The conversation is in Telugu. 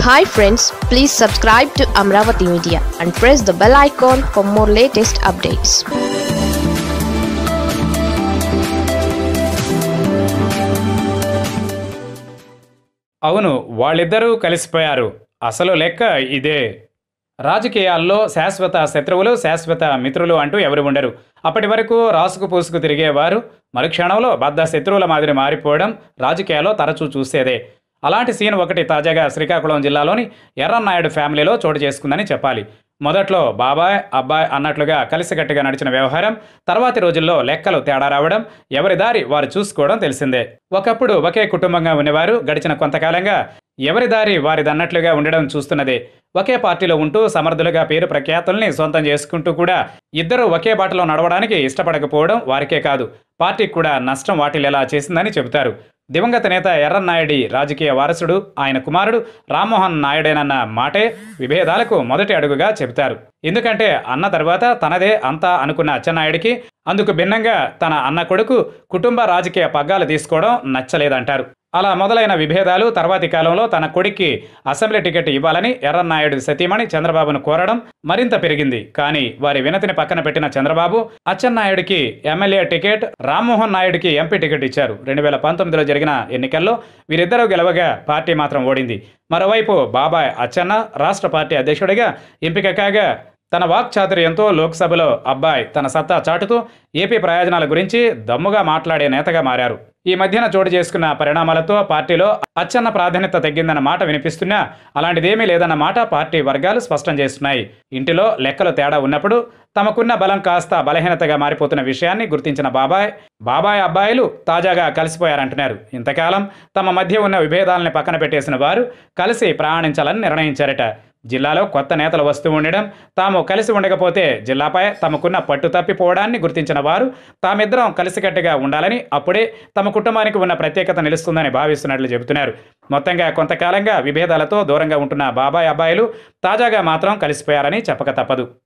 hi friends please subscribe to Amaravati media and press the bell icon for more latest updates అవును వాళ్ళిద్దరూ కలిసిపోయారు అసలు లెక్క ఇదే రాజకీయాల్లో శాశ్వత శత్రువులు శాశ్వత మిత్రులు అంటూ ఎవరు ఉండరు అప్పటి వరకు రాసుకు పూసుకు తిరిగేవారు మరుక్షణంలో బద్ద శత్రువుల మాదిరి మారిపోవడం రాజకీయాల్లో తరచూ చూసేదే అలాంటి సీన్ ఒకటి తాజాగా శ్రీకాకుళం జిల్లాలోని ఎర్రన్నాయుడు ఫ్యామిలీలో చోటు చేసుకుందని చెప్పాలి మొదట్లో బాబాయ్ అబ్బాయ్ అన్నట్లుగా కలిసికట్టుగా నడిచిన వ్యవహారం తర్వాతి రోజుల్లో లెక్కలు తేడా రావడం ఎవరి దారి వారు చూసుకోవడం తెలిసిందే ఒకప్పుడు ఒకే కుటుంబంగా ఉన్నవారు గడిచిన కొంతకాలంగా ఎవరి దారి వారిదన్నట్లుగా ఉండడం చూస్తున్నదే ఒకే పార్టీలో ఉంటూ సమర్థులుగా పేరు ప్రఖ్యాతుల్ని సొంతం చేసుకుంటూ కూడా ఇద్దరు ఒకే బాటలో నడవడానికి ఇష్టపడకపోవడం వారికే కాదు పార్టీకి కూడా నష్టం వాటిల్లేలా చేసిందని చెబుతారు దివంగత నేత ఎర్రన్నాయుడి రాజకీయ వారసుడు ఆయన కుమారుడు రామ్మోహన్ నాయుడేనన్న మాటే విభేదాలకు మొదటి అడుగుగా చెబుతారు ఎందుకంటే అన్న తర్వాత తనదే అంతా అనుకున్న అచ్చెన్నాయుడికి అందుకు భిన్నంగా తన అన్న కొడుకు కుటుంబ రాజకీయ పగ్గాలు తీసుకోవడం నచ్చలేదంటారు అలా మొదలైన విభేదాలు తర్వాతి కాలంలో తన కొడుక్కి అసెంబ్లీ టికెట్ ఇవ్వాలని ఎర్రన్నాయుడు సతీమణి చంద్రబాబును కోరడం మరింత పెరిగింది కానీ వారి వినతిని పక్కన పెట్టిన చంద్రబాబు అచ్చెన్నాయుడికి ఎమ్మెల్యే టికెట్ రామ్మోహన్ నాయుడికి ఎంపీ టికెట్ ఇచ్చారు రెండు వేల పంతొమ్మిదిలో జరిగిన ఎన్నికల్లో వీరిద్దరూ గెలవగా పార్టీ మాత్రం ఓడింది మరోవైపు బాబాయ్ అచ్చెన్న రాష్ట్ర పార్టీ అధ్యక్షుడిగా ఎంపిక కాగా తన వాక్చాతుర్యంతో లోక్సభలో అబ్బాయ్ తన సత్తా చాటుతూ ఏపీ ప్రయోజనాల గురించి దమ్ముగా మాట్లాడే నేతగా మారారు ఈ మధ్యన చోటు చేసుకున్న పరిణామాలతో పార్టీలో అచ్చన్న ప్రాధాన్యత తగ్గిందన్న మాట వినిపిస్తున్నా అలాంటిదేమీ లేదన్న మాట పార్టీ వర్గాలు స్పష్టం చేస్తున్నాయి ఇంటిలో లెక్కలు తేడా ఉన్నప్పుడు తమకున్న బలం కాస్త బలహీనతగా మారిపోతున్న విషయాన్ని గుర్తించిన బాబాయ్ బాబాయ్ అబ్బాయిలు తాజాగా కలిసిపోయారంటున్నారు ఇంతకాలం తమ మధ్య ఉన్న విభేదాలని పక్కన పెట్టేసిన వారు కలిసి ప్రయాణించాలని నిర్ణయించారట జిల్లాలో కొత్త నేతలు వస్తూ ఉండడం తాము కలిసి ఉండకపోతే జిల్లాపై తమకున్న పట్టు తప్పిపోవడాన్ని గుర్తించిన వారు తామిద్దరం కలిసికట్టుగా ఉండాలని అప్పుడే తమ కుటుంబానికి ఉన్న ప్రత్యేకత నిలుస్తుందని భావిస్తున్నట్లు చెబుతున్నారు మొత్తంగా కొంతకాలంగా విభేదాలతో దూరంగా ఉంటున్న బాబాయ్ అబ్బాయిలు తాజాగా మాత్రం కలిసిపోయారని చెప్పక తప్పదు